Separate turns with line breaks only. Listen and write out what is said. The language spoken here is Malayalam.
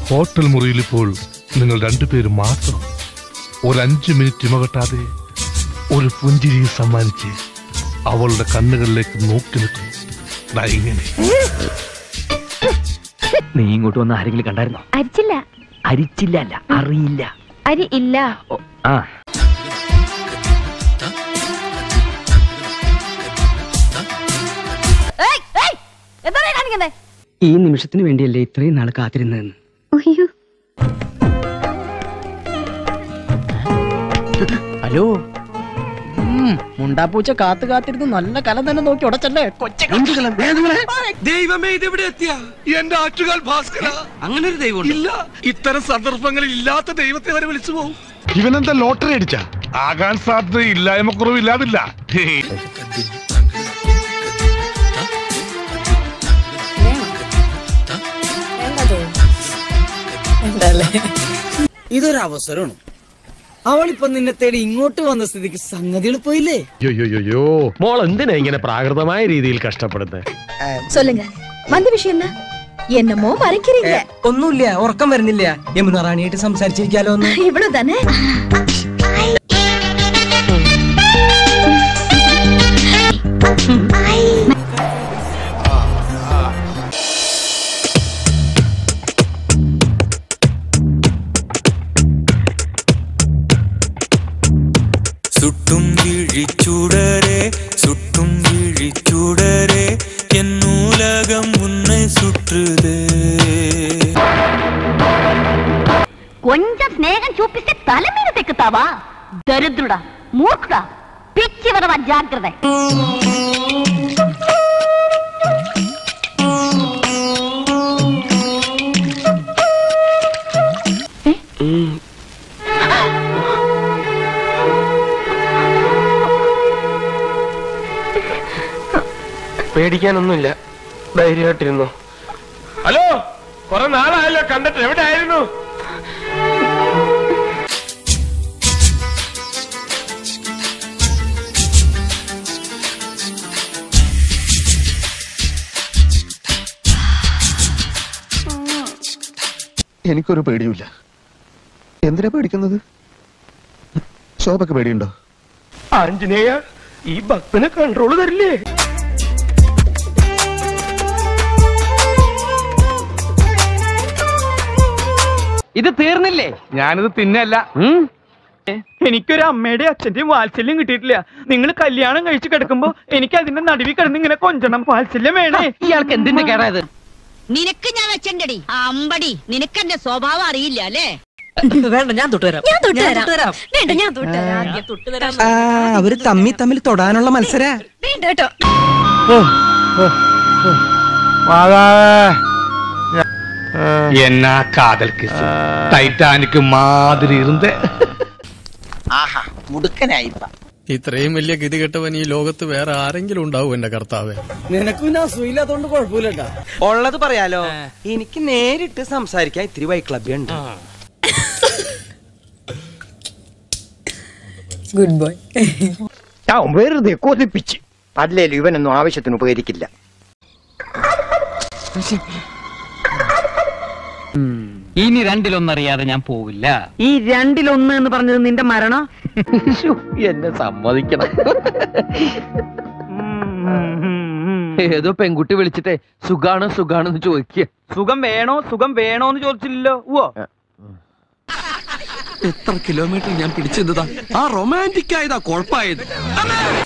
ഹോട്ടൽ മുറിയിൽ ഇപ്പോൾ നിങ്ങൾ രണ്ടുപേരും മാത്രം ഒരു അഞ്ചു മിനിറ്റ് ഇമകട്ടാതെ ഒരു പുഞ്ചിരി സമ്മാനിച്ച് അവളുടെ കണ്ണുകളിലേക്ക് നോക്കി നിൽക്കുന്നു ദാ ഇങ്ങനെ
നീ ഇങ്ങോട്ട് വന്ന് ആരെങ്കിലും കണ്ടായിരുന്നോ
അരിച്ചില്ല
അരിച്ചില്ല അല്ല അറിയില്ല
അരി ഇല്ല
ഓ, ആ
എന്താണ് കാണിക്കുന്നത്
ഈ നിമിഷത്തിന് വേണ്ടിയല്ലേ ഇത്രയും നാൾ കാത്തിരുന്നതെന്ന്
അയ്യോ
ഹലോ മുണ്ടാപ്പൂച്ച കാത്തു കാത്തിരുന്ന് നല്ല കല തന്നെ നോക്കി ഉടച്ചല്ലേ കൊച്ച
ദൈവമേ ഇതെവിടെ എത്തിയ
എന്റെ ആറ്റുകാൽ ഭാസ്കര
അങ്ങനെ ഒരു ദൈവം
ഇല്ല ഇത്തരം സന്ദർഭങ്ങളിൽ ഇല്ലാത്ത ദൈവത്തെ വരെ വിളിച്ചു പോകും
ഇവനെന്താ ലോട്ടറി അടിച്ച
ആകാൻ സാധ്യത ഇല്ലായ്മ കുറവില്ലാതില്ല
ഇതൊരു അവസരമാണ് അവളിപ്പൊ നിന്നെ തേടി ഇങ്ങോട്ട് വന്ന സ്ഥിതിക്ക് സംഗതികൾ പോയില്ലേ
അയ്യോയ്യോ മോൾ എന്തിനാ ഇങ്ങനെ പ്രാകൃതമായ രീതിയിൽ കഷ്ടപ്പെടുന്നത്
சொல்லுங்க வந்த விஷயம் என்ன என்னமோ மறைக்கிறீங்க
ഒന്നുമില്ല ഉറക്കം വരുന്നില്ല യമുന റാണിയായിട്ട് സംസാരിച്ചിരിക്കാലോ ഒന്ന്
இவ்வளவுதானே
சுட்டும் விழிச்சுடரே சுட்டும் விழிச்சுடரே என் நூலகம் உன்னை சுற்றுதே
కొంచెం స్నేహం చూపిస్తే తల మీద తెక్కుతావా దరిద్రుడా మూర్ఖుడా పిచ్చి వరవ జాగ్రత్త
പേടിക്കാനൊന്നുമില്ല ധൈര്യമായിട്ടിരുന്നു ഹലോ കുറെ നാളായല്ലോ കണ്ടിട്ട് എവിടെ ആയിരുന്നു
എനിക്കൊരു പേടിയുമില്ല എന്തിനാ പേടിക്കുന്നത് ശോഭക്ക് പേടിയുണ്ടോ
ആഞ്ജനേയ ഈ ഭക്തന് കൺട്രോൾ തരില്ലേ
ഇത് തീർന്നില്ലേ
ഞാനിത് തിന്നല്ല
എനിക്കൊരു അമ്മയുടെ അച്ഛന്റെയും വാത്സല്യം കിട്ടിയിട്ടില്ല നിങ്ങൾ കല്യാണം കഴിച്ച് കിടക്കുമ്പോ എനിക്ക് അതിന്റെ നടുവിൽ കിടന്ന് ഇങ്ങനെ കൊഞ്ചണം വാത്സല്യം വേണേ ഇയാൾക്ക് എന്തിന്റെ കേടായത്
നിനക്ക് ഞാൻ വെച്ചണ്ടടി അമ്പടി നിനക്ക് എന്റെ സ്വഭാവം അറിയില്ല അല്ലേ
വേണ്ട ഞാൻ തൊട്ടുതരാം
ഞാൻ തൊട്ടുതരാം വേണ്ട ഞാൻ തൊട്ടുതരാം ആദ്യം തൊട്ടുതരാം
അവര് തമ്മി തമ്മിൽ തൊടാനുള്ള മത്സര
വേണ്ട കേട്ടോ
എന്നാ കാതൽ കിസ് ടൈറ്റാനിക് മാതിരി ഇരുന്ന്
ആഹാ മുടുക്കനായിപ്പ
ഇത്രയും വലിയ ഗതികെട്ടവൻ ഈ ലോകത്ത് വേറെ ആരെങ്കിലും ഉണ്ടാവും എന്റെ കർത്താവേ
നിനക്കും ഞാൻ സുഖമില്ലാത്തോണ്ട് കുഴപ്പമില്ലട്ടാ
ഉള്ളത് പറയാലോ എനിക്ക് നേരിട്ട് സംസാരിക്കാൻ ഇത്തിരി വൈക്ലഭ്യുണ്ട്
ഞാൻ വെറുതെ കൊതിപ്പിച്ച്
അല്ലേലും ഇവനൊന്നും ആവശ്യത്തിന് ഉപകരിക്കില്ല
ഇനി രണ്ടിലൊന്നറിയാതെ ഞാൻ പോവില്ല ഈ രണ്ടിലൊന്ന് എന്ന് പറഞ്ഞത് നിന്റെ മരണ
എന്നെ സമ്മതിക്കണം ഏതോ പെൺകുട്ടി വിളിച്ചിട്ടേ സുഖാണോ സുഖാണെന്ന് ചോദിക്കുക
സുഖം വേണോ സുഖം വേണോ എന്ന് ചോദിച്ചില്ലല്ലോ ഓ
എത്ര കിലോമീറ്റർ ഞാൻ പിടിച്ചെന്നതാ ആ റൊമാൻറ്റിക് ആയതാ കുഴപ്പമായത്